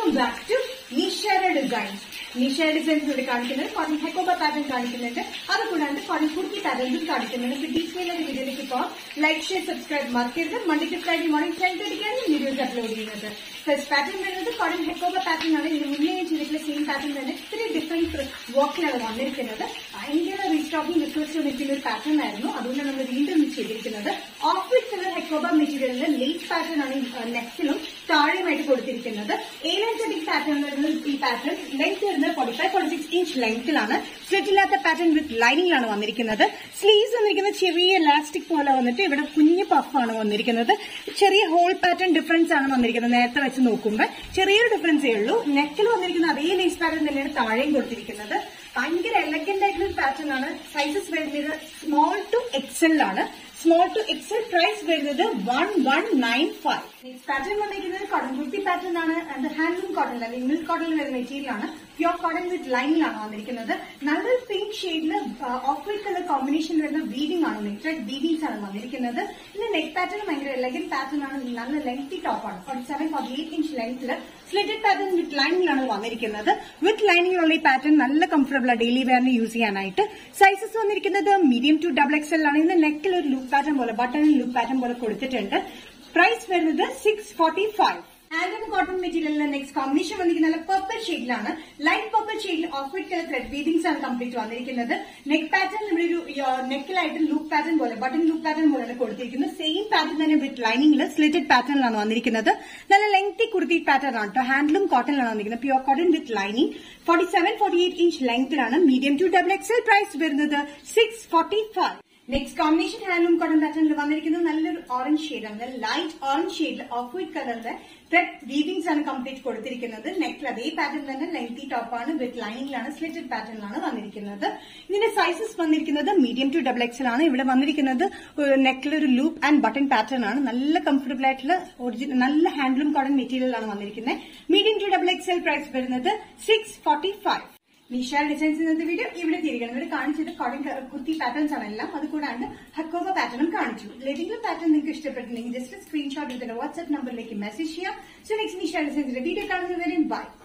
welcome back to നിഷയുടെ design നിഷയുടെ designs ഇവിടെ കാണിക്കുന്നത് കോട്ടൺ ഹെക്കോബ പാറ്റേൺ കാണിക്കുന്നുണ്ട് അത് കൂടാണ്ട് കോട്ടൺ കുർത്തി പാറ്റേൺസും കാണിക്കുന്നുണ്ട് ഇപ്പൊ ഡീറ്റെയിൽ ആയിട്ട് വീഡിയോയിലേക്ക് പോകാം ലൈക്ക് ഷെയർ സബ്സ്ക്രൈബ് മറക്കരുത് Monday to Friday morning ten തേർട്ടിക്കാണ് വീഡിയോസ് അപ്ലോഡ് ചെയ്യുന്നത് ഫസ്റ്റ് പാറ്റേൺ വരുന്നത് കോട്ടൺ ഹെക്കോബ പാറ്റേൺ ആണ് ഇതിന് മുന്നേ ഞാൻ ചെയ്തിട്ടുള്ള സെയിം പാറ്റേൺ തന്നെ ഇത്തിരി ഡിഫറൻറ്റ് വർക്കിലാണ് വന്നിരിക്കുന്നത് ഭയങ്കര റീസ്റ്റോക്കിംഗ് റിക്വസ്റ്റ് വന്നിട്ടുള്ള ഒരു പാറ്റേൺ ആയിരുന്നു അതുകൊണ്ടാണ് നമ്മൾ വീണ്ടും ചെയ്തിരിക്കുന്നത് ഓഫ് വിത്ത് കളർ ഹെക്കോബ മെറ്റീരിയലിന്റെ ലേറ്റ് പാറ്റേൺ ആണ് നെക്സ്റ്റിലും താഴെയുമായിട്ട് കൊടുത്തിരിക്കുന്നത് ഏലൻസെറ്റിക് പാറ്റേൺ വരുന്നത് ഈ പാറ്റേൺ ലെങ്ത് വരുന്നത് forty five forty six inch ലെങ്ത്തിലാണ് സ്ലിറ്റ് ഇല്ലാത്ത പാറ്റേൺ വിത്ത് ലൈനിങ്ങിലാണ് വന്നിരിക്കുന്നത് സ്ലീവ്സ് വന്നിരിക്കുന്നത് ചെറിയ ഇലാസ്റ്റിക് പോലെ വന്നിട്ട് ഇവിടെ കുഞ്ഞു പഫാണ് വന്നിരിക്കുന്നത് ചെറിയ ഹോൾ പാറ്റേൺ ഡിഫറൻസ് ആണ് വന്നിരിക്കുന്നത് നേരത്തെ വെച്ച് നോക്കുമ്പോൾ ചെറിയൊരു ഡിഫറൻസേ ഉള്ളൂ നെക്കിൽ വന്നിരിക്കുന്ന അതേ ലേസ് പാറ്റേൺ തന്നെയാണ് താഴെയും കൊടുത്തിരിക്കുന്നത് ഭയങ്കര എലഗന്റ് ആയിട്ടുള്ള ഒരു പാറ്റേൺ ആണ് സൈസസ് വരുന്നത് സ്മോൾ ടു എക്സൽ ആണ് സ്മോൾ ടു എക്സൽ പ്രൈസ് വരുന്നത് one one nine five next pattern വന്നിരിക്കുന്നത് കോട്ടൺ കുർത്തി പാറ്റേൺ ആണ് അത് ഹാൻഡ്ലൂം കോട്ടൺ അല്ലെങ്കിൽ മിൽക്ക് കോട്ടണിൽ വരുന്ന മെറ്റീരിയൽ ആണ് പ്യോർ കോട്ടൺ വിത്ത് ലൈനിലാണ് വന്നിരിക്കുന്നത് നല്ലൊരു പിങ്ക് ഷെയ്ഡിൽ ഓഫ് വൈറ്റ് കളർ കോമ്പിനേഷൻ വരുന്ന വീവിംഗ് ആണ് നെറ്റ് വീവിംഗ്സ് ആണ് വന്നിരിക്കുന്നത് ഇതിന്റെ നെക്ക് പാറ്റേൺ ഭയങ്കര എലഗന്റ് പാറ്റേൺ ആണ് നല്ല ലെങ്തി ടോപ്പ് ആണ് forty seven forty eight inch ലെങ്ത്തിൽ സ്ലിറ്റഡ് പാറ്റേൺ വിത്ത് ലൈനിങ്ങിലാണ് വന്നിരിക്കുന്നത് വിത്ത് ലൈനിങ്ങിലുള്ള ഈ പാറ്റേൺ നല്ല കംഫർട്ടബിൾ ആണ് ഡെയിലി വെയറിന് യൂസ് ചെയ്യാനായിട്ട് സൈസസ് വന്നിരിക്കുന്നത് മീഡിയം ടു ഡബിൾ എക്സൽ ആണ് ഇതിന്റെ നെക്കിൽ ഒരു ലുക്ക് പാറ്റേൺ പോലെ ബട്ടണിൽ ലുക്ക് പാറ്റേൺ പോലെ കൊടുത്തിട്ടുണ്ട് പ്രൈസ് വരുന്നത് സിക്സ് ഫോർട്ടി ഫൈവ് ആൻഡം കോട്ടൺ മെറ്റീരിയലിലെ നെക്സ്റ്റ് കോമ്പിനേഷൻ വന്നിരിക്കുന്ന നല്ല പർപ്പിൾ ഷെയ്ഡിലാണ് ലൈറ്റ് പർപ്പിൾ ഷെയ്ഡിൽ off white colour thread weavings ആണ് കംപ്ലീറ്റ് വന്നിരിക്കുന്നത് നെക്ക് പാറ്റേൺ ഇവിടെ ഒരു നെക്കിലായിട്ട് ലൂപ്പ് പാറ്റേൺ പോലെ ബട്ടൺ ലൂപ്പ് പാറ്റേൺ പോലെയാണ് കൊടുത്തിരിക്കുന്നത് സെയിം പാറ്റേൺ തന്നെ വിത്ത് ലൈനിങ്ങിൽ സ്ലിറ്റഡ് പാറ്റേണിലാണ് വന്നിരിക്കുന്നത് നല്ല ലെങ്തി കുർത്തി പാറ്റേൺ ആണ് കേട്ടോ ഹാൻഡ്ലൂം കോട്ടണിലാണ് വന്നിരിക്കുന്നത് pure cotton with lining forty seven forty eight inch ലെങ്ത്തിലാണ് medium to double XL price വരുന്നത് six forty five next combination handloom cotton പാറ്റേണിൽ വന്നിരിക്കുന്നത് നല്ലൊരു ഓറഞ്ച് ഷെയ്ഡാണ് ലൈറ്റ് ഓറഞ്ച് ഷെയ്ഡിൽ ഓഫ് വൈറ്റ് കളറിലെ ത്രെഡ് വീവിംഗ്സ് ആണ് കംപ്ലീറ്റ് കൊടുത്തിരിക്കുന്നത് നെക്കിൽ അതേ പാറ്റേൺ തന്നെ ലെങ്തി ടോപ്പ് ആണ് വിത്ത് ലൈനിങ്ങിലാണ് സ്ലിറ്റഡ് പാറ്റേണിലാണ് വന്നിരിക്കുന്നത് ഇതിന്റെ സൈസസ് വന്നിരിക്കുന്നത് മീഡിയം ടു ഡബിൾ എക്സൽ ആണ് ഇവിടെ വന്നിരിക്കുന്നത് നെക്കിൽ ഒരു ലൂപ്പ് ആൻഡ് ബട്ടൺ പാറ്റേൺ ആണ് നല്ല കംഫർട്ടബിൾ ആയിട്ടുള്ള ഒറിജിനൽ നല്ല ഹാൻഡ്ലൂം കോട്ടൺ മെറ്റീരിയൽ ആണ് വന്നിരിക്കുന്നത് medium to double XL price വരുന്നത് six forty five Nisha designs ഇന്നത്തെ വീഡിയോ ഇവിടെ തിരികണം ഇവിടെ കാണിച്ചത് കോട്ടൺ കുർത്തി പാറ്റേൺസ് ആണ് എല്ലാം അതുകൂടാണ്ട് ഹക്കോവ പാറ്റേണും കാണിച്ചു ഏതെങ്കിലും പാറ്റേൺ നിങ്ങൾക്ക് ഇഷ്ടപ്പെട്ടിട്ടുണ്ടെങ്കിൽ ജസ്റ്റ് സ്ക്രീൻഷോട്ട് എടുത്തിട്ട് വാട്സ്ആപ്പ് നമ്പറിലേക്ക് മെസ്സേജ് ചെയ്യാം സോ നെക്സ്റ്റ് നിഷ ഡിസൈൻസിന്റെ വീഡിയോ കാണുന്നവരെയും ബൈ